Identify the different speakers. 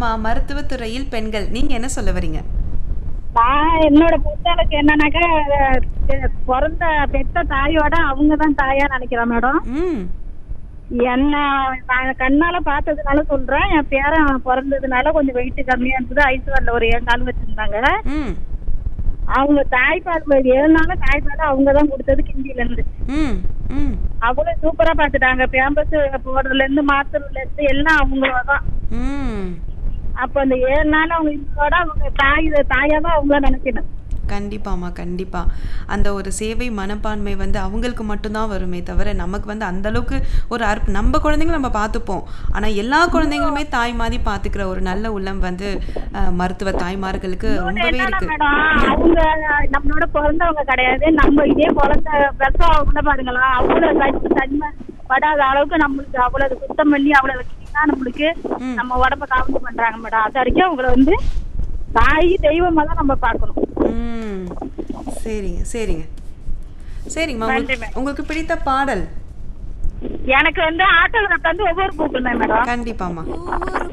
Speaker 1: ஆமா மருத்துவத்துறையில் பெண்கள் நீங்க என்ன சொல்ல வரீங்க
Speaker 2: நான் என்னோட பொறுத்தளவுக்கு என்னன்னாக்கா அஹ், பிறந்த பெத்த தாயோட அவங்க தான் தாயா நினைக்கிறேன் மேடம்
Speaker 1: ம்
Speaker 2: என்ன நான் கண்ணால பார்த்ததுனால சொல்றேன் என் பேரன் பிறந்ததுனால கொஞ்சம் வெயிட் கம்மியா இருந்தது ஐஸ் வரல ஒரு ஏழு நாள் வச்சிருந்தாங்க
Speaker 1: ம்
Speaker 2: அவங்க தாய்ப்பால் ஏழு நாள் தாய்ப்பால் அவங்க தான் கொடுத்தது கிண்டியில இருந்து
Speaker 1: ம் ம்
Speaker 2: அவ்வளவு சூப்பரா பாத்துட்டாங்க பேம்பஸ் போடுறதுல இருந்து மாத்துறதுல இருந்து எல்லாம் அவங்கள தான்
Speaker 1: ம்
Speaker 2: அப்ப அந்த ஏழு நாள் அவங்க இதோட அவங்க தாய் தாயா தான் அவங்கள நினைக்கணும்
Speaker 1: கண்டிப்பாம்மா கண்டிப்பா அந்த ஒரு சேவை மனப்பான்மை வந்து அவங்களுக்கு மட்டும்தான் வருமே தவிர நமக்கு வந்து அந்த அளவுக்கு ஒரு அற்ப நம்ம குழந்தைங்க நம்ம பார்த்துப்போம் ஆனா எல்லா குழந்தைங்களுமே தாய் மாதிரி பார்த்துக்கிற ஒரு நல்ல உள்ளம் வந்து அஹ், மருத்துவ தாய்மார்களுக்கு ரொம்பவே
Speaker 2: என்னன்னா
Speaker 1: இருக்கு
Speaker 2: மேடம் அவங்க நம்மளோட பிறந்தவங்க கிடையாது நம்ம இதே குழந்தை பிரசவம் கூட பாருங்களா அவ்வளவு கஷ்ட தன்மை படாத அளவுக்கு நம்மளுக்கு அவ்வளவு சுத்தம் பண்ணி அவ்வளவு clean-ஆ நம்மளுக்கு
Speaker 1: ம்.
Speaker 2: நம்ம உடம்ப காவந்து பண்றாங்க மேடம் அது வரைக்கும் அவங்கள வந்து தாய் தெய்வமா தான் நம்ம பார்க்கணும்
Speaker 1: ம் சரிங்க சரிங்க சரிங்கம்மா
Speaker 2: நன்றி,
Speaker 1: உங்களுக்கு-
Speaker 2: மேம்.
Speaker 1: உங்களுக்கு பிடித்த பாடல்
Speaker 2: எனக்கு வந்து ஆட்டோவில் உட்காந்து ஒவ்வொரு கூப்பிடுறேன் மேடம்
Speaker 1: கண்டிப்பாம்மா
Speaker 3: ஒவ்வொரு